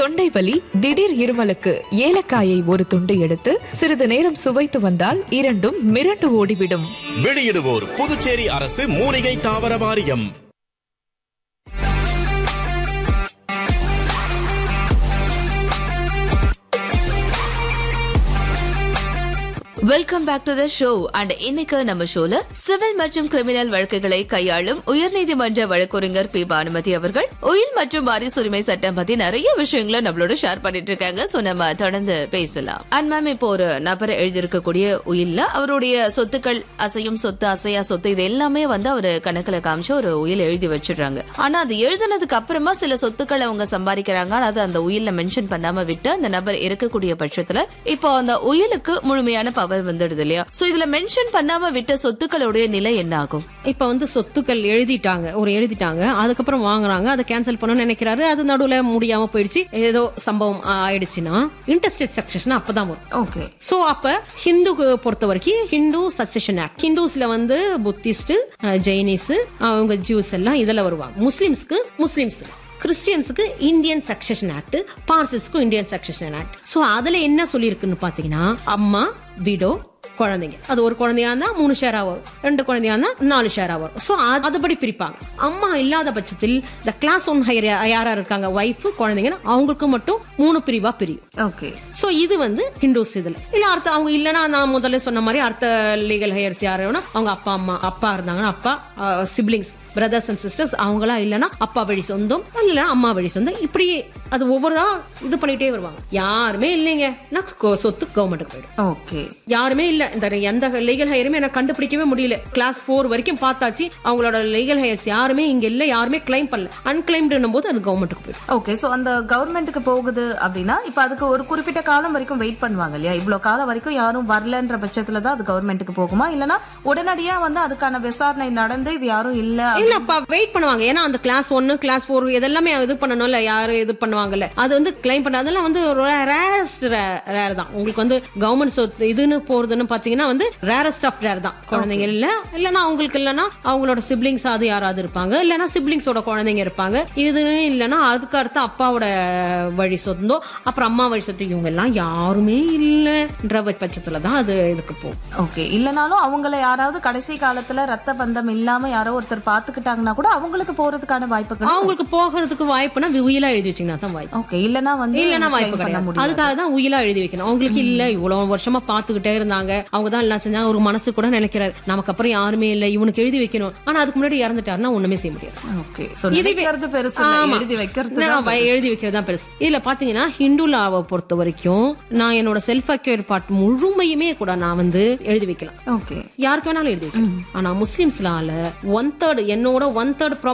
தொண்டை வலி திடீர் இருமலுக்கு ஏலக்காயை ஒரு துண்டு எடுத்து சிறிது நேரம் சுவைத்து வந்தால் இரண்டும் மிரண்டு ஓடிவிடும் வெளியிடுவோர் புதுச்சேரி அரசு மூலிகை தாவர வாரியம் welcome back to the show and இன்னைக்கு நம்ம ஷோல சிவில் மற்றும் கிரிமினல் வழக்குகளை கையாளும் உயர்நீதிமன்ற வழக்கறிஞர் பி பானுமதி அவர்கள் உயில் மற்றும் வாரிசு உரிமை சட்டம் பத்தி நிறைய விஷயங்களை நம்மளோட ஷேர் பண்ணிட்டு இருக்காங்க சோ நம்ம தொடர்ந்து பேசலாம் அண்ட் மேம் இப்போ ஒரு நபர் எழுதியிருக்கக்கூடிய உயில்ல அவருடைய சொத்துக்கள் அசையும் சொத்து அசையா சொத்து இது எல்லாமே வந்து அவரு கணக்குல காமிச்சு ஒரு உயில் எழுதி வச்சிடுறாங்க ஆனா அது எழுதுனதுக்கு அப்புறமா சில சொத்துக்களை அவங்க சம்பாதிக்கிறாங்க ஆனா அது அந்த உயில்ல மென்ஷன் பண்ணாம விட்டு அந்த நபர் இருக்கக்கூடிய பட்சத்துல இப்போ அந்த உயிலுக்கு முழுமையான பவர் வந்துடுது இல்லையா சோ இதுல மென்ஷன் பண்ணாம விட்ட சொத்துக்களுடைய நிலை என்ன ஆகும் இப்ப வந்து சொத்துக்கள் எழுதிட்டாங்க ஒரு எழுதிட்டாங்க அதுக்கப்புறம் வாங்குறாங்க அதை கேன்சல் பண்ணணும்னு நினைக்கிறாரு அது நடுவுல முடியாம போயிடுச்சு ஏதோ சம்பவம் ஆயிடுச்சுன்னா இன்டர்ஸ்டேட் சக்சஷன் அப்பதான் வரும் ஓகே சோ அப்ப ஹிந்து பொறுத்த வரைக்கும் ஹிந்து சக்சஷன் ஆக்ட் ஹிந்துஸ்ல வந்து புத்திஸ்ட் ஜெயினிஸ் அவங்க ஜூஸ் எல்லாம் இதுல வருவாங்க முஸ்லிம்ஸ்க்கு முஸ்லிம்ஸ் கிறிஸ்டியன்ஸுக்கு இந்தியன் சக்சஷன் ஆக்ட் பார்சல்ஸ்க்கும் இந்தியன் சக்சஷன் ஆக்ட் சோ அதுல என்ன சொல்லியிருக்குன்னு பாத்தீங்கன்னா அம்மா விடோ குழந்தைங்க அது ஒரு குழந்தையா இருந்தா மூணு ஷேரா வரும் ரெண்டு குழந்தையா இருந்தா நாலு ஷேரா வரும் சோ அதுபடி பிரிப்பாங்க அம்மா இல்லாத பட்சத்தில் இந்த கிளாஸ் ஒன் ஹையர் யாரா இருக்காங்க ஒய்ஃப் குழந்தைங்கன்னா அவங்களுக்கு மட்டும் மூணு பிரிவா பிரியும் ஓகே சோ இது வந்து ஹிந்துஸ் இதுல இல்ல அர்த்த அவங்க இல்லனா நான் முதல்ல சொன்ன மாதிரி அர்த்த லீகல் ஹையர்ஸ் யாருன்னா அவங்க அப்பா அம்மா அப்பா இருந்தாங்கன்னா அப்பா சிப்ளிங்ஸ் பிரதர்ஸ் அண்ட் சிஸ்டர்ஸ் அவங்களா இல்லனா அப்பா வழி சொந்தம் இல்ல அம்மா வழி சொந்தம் இப்படி அது ஒவ்வொருதா இது பண்ணிட்டே வருவாங்க யாருமே இல்லைங்க நான் கொ- சொத்து கவர்மெண்ட்டுக்கு போயிடும் ஓகே யாருமே இல்ல இந்த எந்த லீகல் ஹையருமே எனக்கு கண்டுபிடிக்கவே முடியல கிளாஸ் ஃபோர் வரைக்கும் பார்த்தாச்சு அவங்களோட லீகல் ஹையர்ஸ் யாருமே இங்க இல்ல யாருமே கிளைம் பண்ணல அன்கிளைம்டுன்னும் போது அது கவர்மெண்ட்டுக்கு போயிடும் ஓகே சோ அந்த கவர்மெண்ட்டுக்கு போகுது அப்படின்னா இப்ப அதுக்கு ஒரு குறிப்பிட்ட காலம் வரைக்கும் வெயிட் பண்ணுவாங்க இல்லையா இவ்வளவு காலம் வரைக்கும் யாரும் வரலன்ற பட்சத்துல தான் அது கவர்மெண்ட்டுக்கு போகுமா இல்லனா உடனடியா வந்து அதுக்கான விசாரணை நடந்து இது யாரும் இல்ல இல்லப்பா வெயிட் பண்ணுவாங்க ஏன்னா அந்த கிளாஸ் ஒன்னு கிளாஸ் ஃபோர் இதெல்லாமே இது பண்ணணும்ல யாரு இது பண்ணுவாங்கல்ல அது வந்து கிளைம் பண்ண அதெல்லாம் வந்து ரேரஸ்ட் ரேர் தான் உங்களுக்கு வந்து கவர்மெண்ட் சொத்து இதுன்னு போறதுன்னு பாத்தீங்கன்னா வந்து ரேரஸ்ட் ஆஃப் ரேர் தான் குழந்தைங்க இல்ல இல்லனா அவங்களுக்கு இல்லனா அவங்களோட சிப்ளிங்ஸ் அது யாராவது இருப்பாங்க இல்லனா சிப்ளிங்ஸோட குழந்தைங்க இருப்பாங்க இதுன்னு இல்லனா அதுக்கு அடுத்து அப்பாவோட வழி சொந்தம் அப்புறம் அம்மா வழி சொத்து இவங்க எல்லாம் யாருமே இல்லைன்ற பட்சத்துல தான் அது இதுக்கு போகும் ஓகே இல்லனாலும் அவங்கள யாராவது கடைசி காலத்துல ரத்த பந்தம் இல்லாம யாரோ ஒருத்தர் பாத்துக்கிட்டாங்கன்னா கூட அவங்களுக்கு போறதுக்கான வாய்ப்புகள் அவங்களுக்கு போகிறதுக்கு வாய்ப்புனா உயிலா எழுதி வச்சீங்கன்னா தான் வாய்ப்பு ஓகே இல்லனா வந்து இல்லனா claim வாய்ப்பு பண்ண கிடையாது முடியாது அதுக்காக தான் உயிலா எழுதி வைக்கணும் அவங்களுக்கு இல்ல இவ்வளவு வருஷமா பாத்துக்கிட்டே இருந்தாங்க அவங்க தான் எல்லாம் செஞ்சாங்க ஒரு மனசு கூட நினைக்கிறாரு நமக்கு அப்புறம் யாருமே இல்ல இவனுக்கு எழுதி வைக்கணும் ஆனா அதுக்கு முன்னாடி இறந்துட்டாருன்னா ஒண்ணுமே செய்ய முடியாது ஓகே சோ நினைக்கிறது பெருசு இல்ல ஆமா. எழுதி வைக்கிறது நான் தான் வ- எழுதி வைக்கிறது தான் பெருசு இதுல பாத்தீங்கன்னா ஹிந்து லாவை பொறுத்த வரைக்கும் நான் என்னோட செல்ஃப் அக்யூர் பார்ட் முழுமையுமே கூட நான் வந்து எழுதி வைக்கலாம் ஓகே யாருக்கு வேணாலும் எழுதி வைக்கலாம் ஆனா முஸ்லிம்ஸ் லால ஒன் தேர்ட் என்னோட ஒன் தேர்ட்